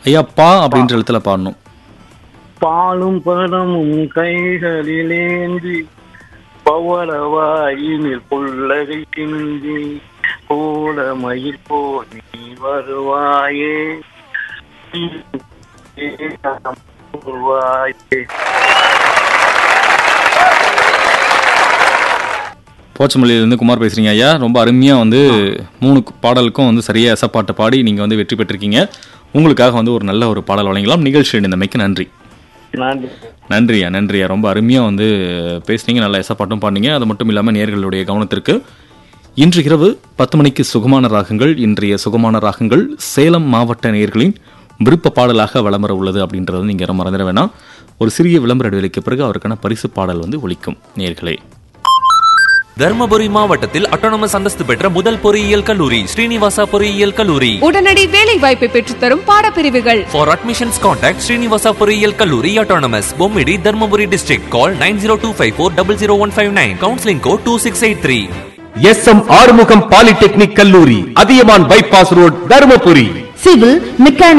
ஐயா பா அப்படின்ற எழுத்துல பாடணும் பாலும் பழமும் கைகளிலேந்தி பவளவாயினில் புல்லகை கிண்டி போல மயில் போ நீ வருவாயே வருவாயே போச்சமல்லியிலேருந்து குமார் பேசுறீங்க ஐயா ரொம்ப அருமையா வந்து மூணு பாடலுக்கும் வந்து சரியா எசப்பாட்டு பாடி நீங்க வந்து வெற்றி பெற்றிருக்கீங்க உங்களுக்காக வந்து ஒரு நல்ல ஒரு பாடல் வழங்கலாம் நிகழ்ச்சி இணைந்தமைக்கு நன்றி நன்றி நன்றியா நன்றியா ரொம்ப அருமையா வந்து பேசுனீங்க நல்ல எசப்பாட்டும் பாடினீங்க அது மட்டும் இல்லாம நேர்களுடைய கவனத்திற்கு இன்று இரவு பத்து மணிக்கு சுகமான ராகங்கள் இன்றைய சுகமான ராகங்கள் சேலம் மாவட்ட நேயர்களின் விருப்ப பாடலாக விளம்பர உள்ளது அப்படின்றது நீங்க யாரும் மறந்துட வேணாம் ஒரு சிறிய விளம்பர இடைவெளிக்கு பிறகு அவருக்கான பரிசு பாடல் வந்து ஒலிக்கும் நேர்களே தர்மபுரி மாவட்டத்தில் அட்டானமஸ் அந்தஸ்து பெற்ற முதல் பொறியியல் கல்லூரி ஸ்ரீனிவாசா பொறியியல் கல்லூரி உடனடி வேலை வாய்ப்பை பெற்றுத்தரும் பாடப்பிரிவுகள் For admissions contact Srinivasa பொறியியல் கல்லூரி autonomous Bommidi Dharmapuri district call 90254 counseling code 2683 S M Arumugam polytechnic கல்லூரி Athiyaman bypass road Dharmapuri civil mechanic